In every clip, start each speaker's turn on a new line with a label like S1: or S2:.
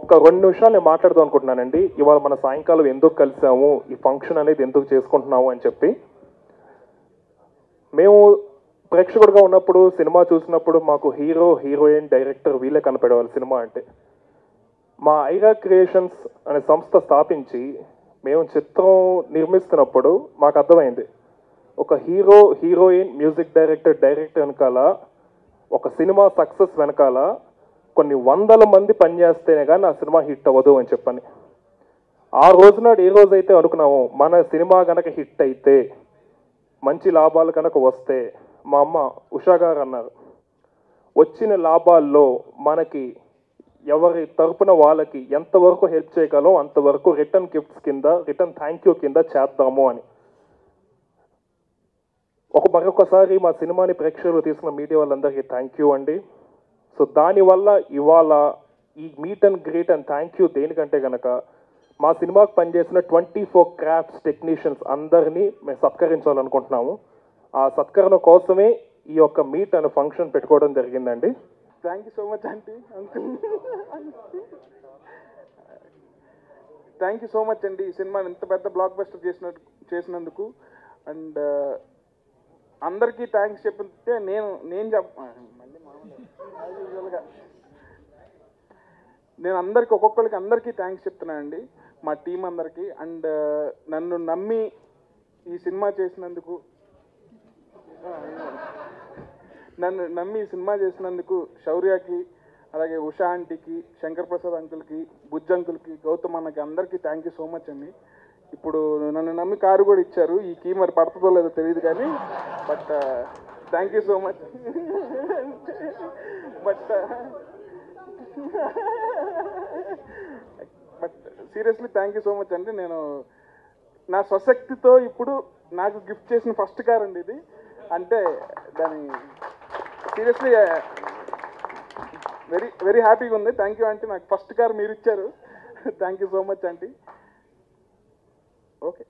S1: ఒక రెండు నిమిషాలు నేను మాట్లాడదాం అనుకుంటున్నానండి ఇవాళ మన సాయంకాలం ఎందుకు కలిసాము ఈ ఫంక్షన్ అనేది ఎందుకు చేసుకుంటున్నాము అని చెప్పి మేము ప్రేక్షకుడిగా ఉన్నప్పుడు సినిమా చూసినప్పుడు మాకు హీరో హీరోయిన్ డైరెక్టర్ వీళ్ళే కనపడేవాళ్ళు సినిమా అంటే మా ఐరా క్రియేషన్స్ అనే సంస్థ స్థాపించి మేము చిత్రం నిర్మిస్తున్నప్పుడు మాకు అర్థమైంది ఒక hero heroine music director director వెనకాల ఒక సినిమా సక్సెస్ వెనకాల కొన్ని వందల మంది పనిచేస్తేనే కానీ ఆ సినిమా హిట్ అవ్వదు అని చెప్పని ఆ రోజునాడు ఏ రోజైతే అనుకున్నామో మన సినిమా గనక హిట్ అయితే మంచి లాభాలు కనుక వస్తే మా అమ్మ ఉషా గారు అన్నారు వచ్చిన లాభాల్లో మనకి ఎవరి తరపున వాళ్ళకి ఎంతవరకు హెల్ప్ చేయగలం అంతవరకు రిటర్న్ గిఫ్ట్స్ కింద రిటర్న్ థ్యాంక్ యూ కింద చేద్దాము అని ఒక మరొకసారి మా సినిమాని ప్రేక్షకులు తీసుకున్న మీడియా వాళ్ళందరికీ థ్యాంక్ యూ అండి సో దానివల్ల ఇవాళ ఈ meet and greet and thank you దేనికంటే గనక మా సినిమాకి పనిచేసిన ట్వంటీ ఫోర్ క్రాఫ్ట్స్ టెక్నీషియన్స్ అందరినీ మేము సత్కరించాలనుకుంటున్నాము ఆ సత్కరణ కోసమే ఈ యొక్క మీట్ అనే ఫంక్షన్ పెట్టుకోవడం జరిగిందండి
S2: thank you so much aunty uncle thank you so much అండి ఈ సినిమాని ఇంత పెద్ద బ్లాక్ బస్టర్ చేసిన చేసినందుకు అండ్ అందరికీ థ్యాంక్స్ చెప్తే నేను నేను చెప్ మళ్ళీ మామూలు as usual గా. నేను అందరికి ఒక్కొక్కరికి అందరికీ థ్యాంక్స్ చెప్తున్నానండి మా టీం అందరికీ అండ్ నన్ను నమ్మి ఈ సినిమా చేసినందుకు నన్ను నమ్మి ఈ సినిమా చేసినందుకు శౌర్యకి అలాగే ఉషా ఆంటీకి శంకర్ ప్రసాద్ అంకుల్కి బుజ్జ అంకుల్కి గౌతమ్ అన్నకి అందరికీ థ్యాంక్ యూ సో మచ్ అండి ఇప్పుడు నన్ను నమ్మి కారు కూడా ఇచ్చారు ఈ కీ మరి పడుతుందో లేదో తెలియదు కానీ but thank you so much but but seriously thank you so much అండి నేను నా స్వశక్తితో ఇప్పుడు నాకు గిఫ్ట్ చేసిన ఫస్ట్ కార్ అండి ఇది అంటే దాని సీరియస్లీ వెరీ వెరీ హ్యాపీగా ఉంది థ్యాంక్ యూ ఆంటీ నాకు ఫస్ట్ కార్ మీరు ఇచ్చారు thank you so much aunty okay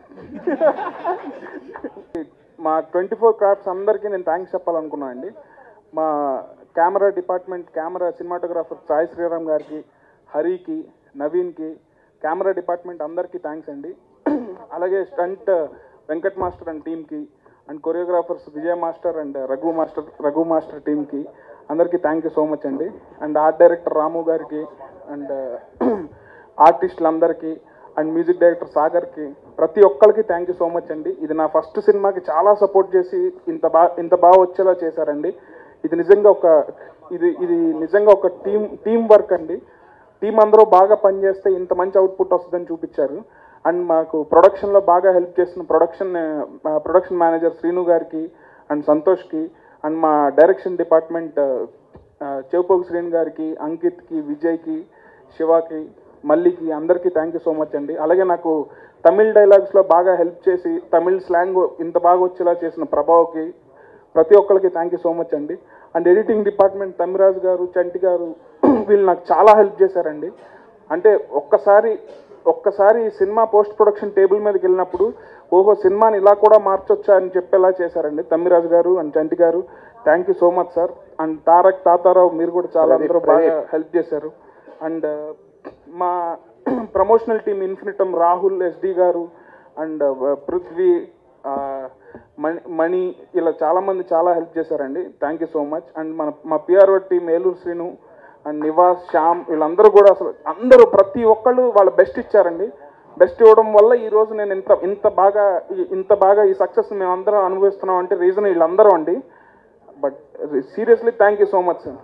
S2: మా ట్వంటీ ఫోర్ క్రాఫ్ట్స్ అందరికీ నేను థ్యాంక్స్ చెప్పాలనుకున్నాను అండి మా camera department camera cinematographer Sai Sriram గారికి హరికి నవీన్కి కెమెరా డిపార్ట్మెంట్ అందరికీ థ్యాంక్స్ అండి అలాగే స్టంట్ వెంకట్ మాస్టర్ అండ్ టీమ్కి and choreographers Vijay master and Raghu master Raghu master టీమ్కి అందరికీ థ్యాంక్ యూ సో మచ్ అండి అండ్ ఆర్ట్ డైరెక్టర్ రాము గారికి అండ్ ఆర్టిస్టులందరికీ అండ్ మ్యూజిక్ డైరెక్టర్ సాగర్కి ప్రతి ఒక్కరికి థ్యాంక్ యూ సో మచ్ అండి ఇది నా ఫస్ట్ సినిమాకి చాలా సపోర్ట్ చేసి ఇంత బాగా ఇంత బాగా వచ్చేలా చేశారండి ఇది నిజంగా ఒక ఇది ఇది నిజంగా ఒక టీం టీం వర్క్ అండి టీం అందరూ బాగా పనిచేస్తే ఇంత మంచి అవుట్పుట్ వస్తుందని చూపించారు అండ్ మాకు ప్రొడక్షన్లో బాగా హెల్ప్ చేసిన ప్రొడక్షన్ ప్రొడక్షన్ మేనేజర్ శ్రీను గారికి అండ్ సంతోష్కి అండ్ మా డైరెక్షన్ డిపార్ట్మెంట్ చెవుపోగు శ్రీను గారికి అంకిత్కి విజయ్కి శివాకి మల్లికి అందరికీ థ్యాంక్ యూ సో మచ్ అండి అలాగే నాకు తమిళ్ డైలాగ్స్లో బాగా హెల్ప్ చేసి తమిళ్ స్లాంగ్ ఇంత బాగా వచ్చేలా చేసిన ప్రభావ్కి ప్రతి ఒక్కరికి థ్యాంక్ యూ సో మచ్ అండి and editing department Tamiraj garu Chanti గారు వీళ్ళు నాకు చాలా హెల్ప్ చేశారండి అంటే ఒక్కసారి ఒక్కసారి ఈ సినిమా పోస్ట్ ప్రొడక్షన్ టేబుల్ మీదకి వెళ్ళినప్పుడు ఓహో సినిమాని ఇలా కూడా మార్చొచ్చా అని చెప్పేలా చేశారండి తమ్మిరాజు గారు and Chanti garu thank you so much sir and Tarak Tatarao మీరు కూడా చాలా అందరూ బాగా హెల్ప్ చేశారు అండ్ మా promotional team Infinitum Rahul SD garu and Prithvi ఆ, మణి మణి ఇలా చాలా మంది చాలా హెల్ప్ చేశారండి thank you so much and మన మా PRO team Eluru Srinu and Nivas Shyam వీళ్ళందరూ కూడా అసలు అందరూ ప్రతి ఒక్కళ్ళు వాళ్ళ బెస్ట్ ఇచ్చారండి బెస్ట్ ఇవ్వడం వల్ల ఈ రోజు నేను ఇంత ఇంత బాగా ఈ- ఇంత బాగా ఈ సక్సెస్ మేము అందరం అనుభవిస్తున్నాం అంటే రీజన్ వీళ్ళందరూ అండి but seriously thank you so much sir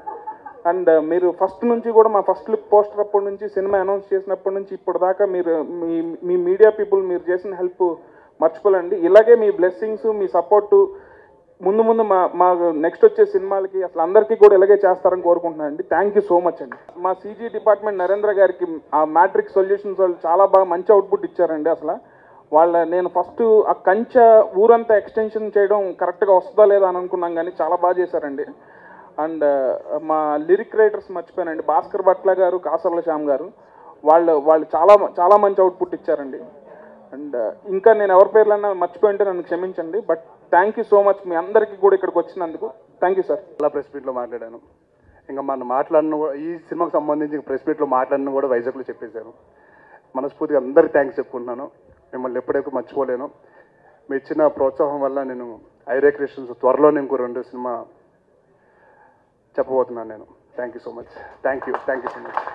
S2: and మీరు ఫస్ట్ నుంచి కూడా మా ఫస్ట్ లుక్ పోస్టర్ అప్పటి నుంచి సినిమా అనౌన్స్ చేసినప్పటి నుంచి ఇప్పుడు దాకా మీరు మీ మీ మీడియా పీపుల్ మీరు చేసిన హెల్ప్ మర్చిపోలేండి ఇలాగే మీ బ్లెస్సింగ్స్ మీ సపోర్టు ముందు ముందు మా మా నెక్స్ట్ వచ్చే సినిమాలకి అసలు అందరికీ కూడా ఇలాగే చేస్తారని కోరుకుంటున్నాను అండి థ్యాంక్ యూ సో మచ్ అండి మా సీజీ డిపార్ట్మెంట్ నరేంద్ర గారికి ఆ మ్యాట్రిక్ సొల్యూషన్స్ వాళ్ళు చాలా బాగా మంచి అవుట్పుట్ ఇచ్చారండి అసలు వాళ్ళ నేను ఫస్ట్ ఆ కంచె ఊరంతా ఎక్స్టెన్షన్ చేయడం కరెక్ట్గా వస్తుందా లేదా అని అనుకున్నాం కానీ చాలా బాగా చేశారండి అండ్ మా లిరిక్ రైటర్స్ మర్చిపోయానండి భాస్కర్ భట్ల గారు కాసర్ల శ్యామ్ గారు వాళ్ళు వాళ్ళు చాలా చాలా మంచి అవుట్పుట్ ఇచ్చారండి అండ్ ఇంకా నేను ఎవరి పేర్లన్నా మర్చిపోయి ఉంటే నన్ను క్షమించండి but thank you so much మీ అందరికీ కూడా ఇక్కడికి వచ్చినందుకు థ్యాంక్ యూ సార్
S3: చాలా ప్రెస్ మీట్లో మాట్లాడాను ఇంకా మనం మాట్లాడిన కూడా- ఈ సినిమాకి సంబంధించి ప్రెస్ మీట్లో మాట్లాడిన కూడా వైజాగ్లో చెప్పేశాను మనస్ఫూర్తిగా అందరికి థ్యాంక్స్ చెప్పుకుంటున్నాను మిమ్మల్ని ఎప్పుడైతే మర్చిపోలేను మీ ఇచ్చిన ప్రోత్సాహం వల్ల నేను ఐరే క్రియేషన్స్ త్వరలోనే ఇంకో రెండు సినిమా చెప్పబోతున్నాను నేను thank you so much thank you thank you so much